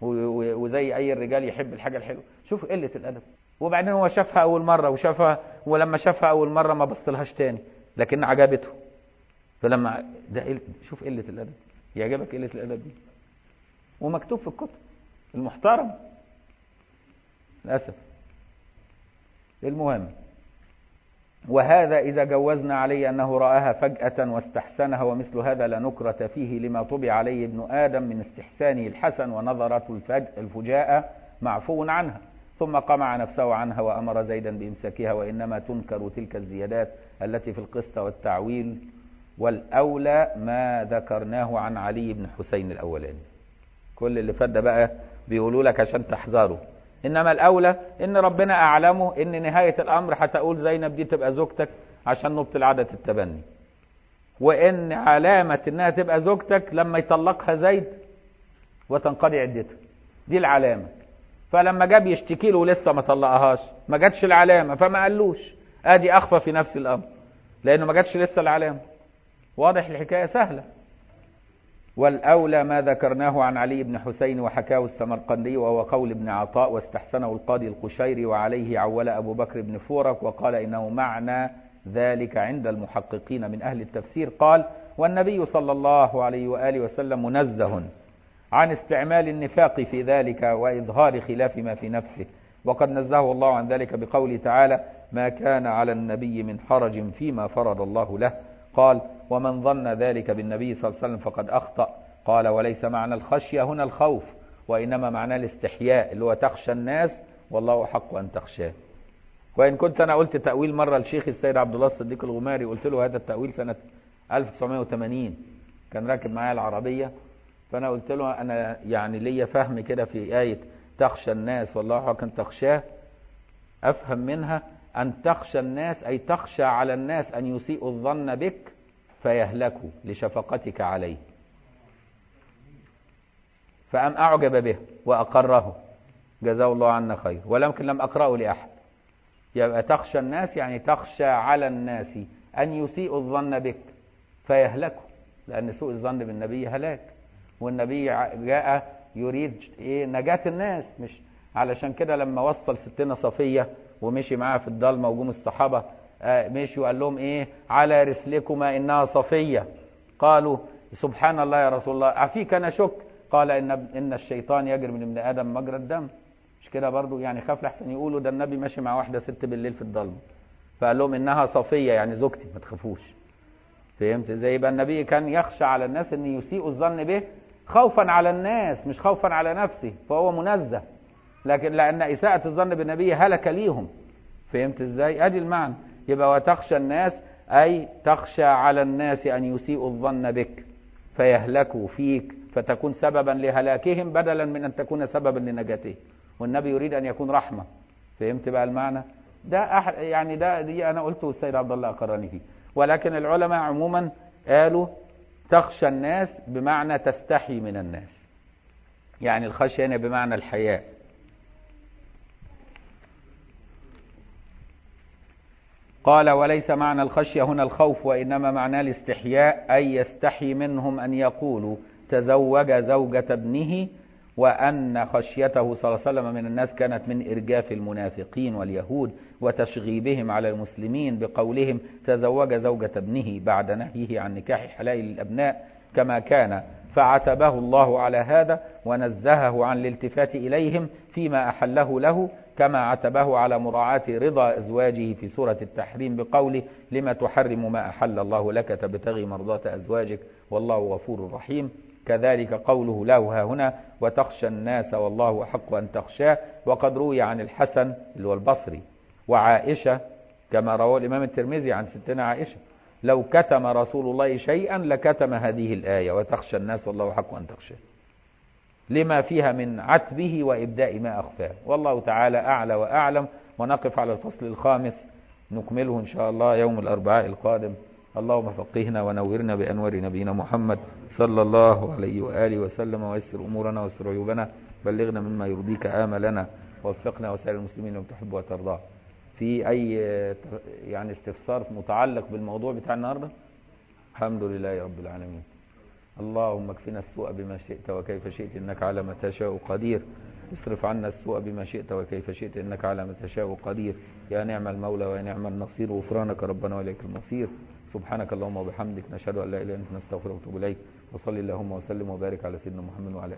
وزي أي الرجال يحب الحاجة الحلوة شوف قلة الأدب وبعدين هو شافها أول مرة وشافها ولما شافها أول مرة ما بصلهاش تاني لكن عجبته فلما ده شوف قله الادب يعجبك قله الادب دي ومكتوب في الكتب المحترم للاسف المهم وهذا إذا جوزنا عليه أنه رآها فجأة واستحسنها ومثل هذا لا نكرة فيه لما طبع عليه ابن آدم من استحسانه الحسن ونظرة الفجاءة معفو عنها ثم قمع نفسه عنها وأمر زيدا بإمساكها وإنما تنكر تلك الزيادات التي في القسط والتعويل والأولى ما ذكرناه عن علي بن حسين الأولاني كل اللي فات ده بقى بيقولوا لك عشان تحذره إنما الأولى إن ربنا أعلمه إن نهاية الأمر هتقول زينب دي تبقى زوجتك عشان نبطل عادة التبني وإن علامة إنها تبقى زوجتك لما يطلقها زيد وتنقضي عدتها دي العلامة فلما جاب يشتكي له ولسه ما طلقهاش ما جاتش العلامة فما قالوش ادي اخفى في نفس الامر لانه ما جاتش لسه العلامة واضح الحكاية سهلة والأولى ما ذكرناه عن علي بن حسين وحكاه السمرقندي وهو قول ابن عطاء واستحسنه القاضي القشيري وعليه عول أبو بكر بن فورك وقال إنه معنى ذلك عند المحققين من أهل التفسير قال والنبي صلى الله عليه وآله وسلم منزه عن استعمال النفاق في ذلك وإظهار خلاف ما في نفسه وقد نزهه الله عن ذلك بقوله تعالى ما كان على النبي من حرج فيما فرض الله له قال ومن ظن ذلك بالنبي صلى الله عليه وسلم فقد أخطأ قال وليس معنى الخشية هنا الخوف وإنما معناه الاستحياء اللي هو تخشى الناس والله حق أن تخشاه وإن كنت أنا قلت تأويل مرة لشيخ السيد عبد الله الصديق الغماري قلت له هذا التأويل سنة 1980 كان راكب معايا العربية فأنا قلت له أنا يعني ليا فهم كده في آية تخشى الناس والله حق أن تخشاه أفهم منها أن تخشى الناس أي تخشى على الناس أن يسيئوا الظن بك فيهلكوا لشفقتك عليه فأم أعجب به وأقره جزاه الله عنا خير ولكن لم أقرأه لأحد يبقى تخشى الناس يعني تخشى على الناس أن يسيئوا الظن بك فيهلكوا لأن سوء الظن بالنبي هلاك والنبي جاء يريد إيه نجاة الناس مش علشان كده لما وصل ستنا صفية ومشي معاها في الضلمة وجم الصحابة مشي وقال لهم ايه على رسلكما انها صفية قالوا سبحان الله يا رسول الله افيك انا شك قال ان ان الشيطان يجري من ابن ادم مجرى الدم مش كده برضو يعني خاف لحسن يقولوا ده النبي ماشي مع واحدة ست بالليل في الضلمة فقال لهم انها صفية يعني زوجتي ما تخافوش فهمت ازاي يبقى النبي كان يخشى على الناس ان يسيئوا الظن به خوفا على الناس مش خوفا على نفسه فهو منزه لكن لان اساءة الظن بالنبي هلك ليهم فهمت ازاي ادي المعنى يبقى وتخشى الناس أي تخشى على الناس أن يسيئوا الظن بك فيهلكوا فيك فتكون سببا لهلاكهم بدلا من أن تكون سببا لنجاتهم والنبي يريد أن يكون رحمة فهمت بقى المعنى ده أح... يعني ده دي أنا قلته والسيد عبد الله أقرني فيه ولكن العلماء عموما قالوا تخشى الناس بمعنى تستحي من الناس يعني الخشية هنا بمعنى الحياء قال وليس معنى الخشية هنا الخوف وإنما معناه الاستحياء أي يستحي منهم أن يقولوا تزوج زوجة ابنه وأن خشيته صلى الله عليه وسلم من الناس كانت من إرجاف المنافقين واليهود وتشغيبهم على المسلمين بقولهم تزوج زوجة ابنه بعد نهيه عن نكاح حلائل الأبناء كما كان فعتبه الله على هذا ونزهه عن الالتفات إليهم فيما أحله له كما عتبه على مراعاة رضا أزواجه في سورة التحريم بقوله لما تحرم ما أحل الله لك تبتغي مرضات أزواجك والله غفور رحيم كذلك قوله له ها هنا وتخشى الناس والله أحق أن تخشاه وقد روي عن الحسن اللي هو البصري وعائشة كما رواه الإمام الترمذي عن ستنا عائشة لو كتم رسول الله شيئا لكتم هذه الآية وتخشى الناس والله أحق أن تخشاه لما فيها من عتبه وإبداء ما أخفاه والله تعالى أعلى وأعلم ونقف على الفصل الخامس نكمله إن شاء الله يوم الأربعاء القادم اللهم فقهنا ونورنا بأنوار نبينا محمد صلى الله عليه وآله وسلم ويسر أمورنا ويسر عيوبنا بلغنا مما يرضيك آملنا ووفقنا وسائر المسلمين لما تحب وترضى في أي يعني استفسار متعلق بالموضوع بتاع النهاردة الحمد لله رب العالمين اللهم اكفنا السوء بما شئت وكيف شئت إنك على ما تشاء قدير اصرف عنا السوء بما شئت وكيف شئت إنك على ما تشاء قدير يا نعم المولى ويا نعم النصير غفرانك ربنا وإليك المصير سبحانك اللهم وبحمدك نشهد أن لا إله إلا أنت نستغفرك ونتوب إليك وصلي اللهم وسلم وبارك على سيدنا محمد وعلى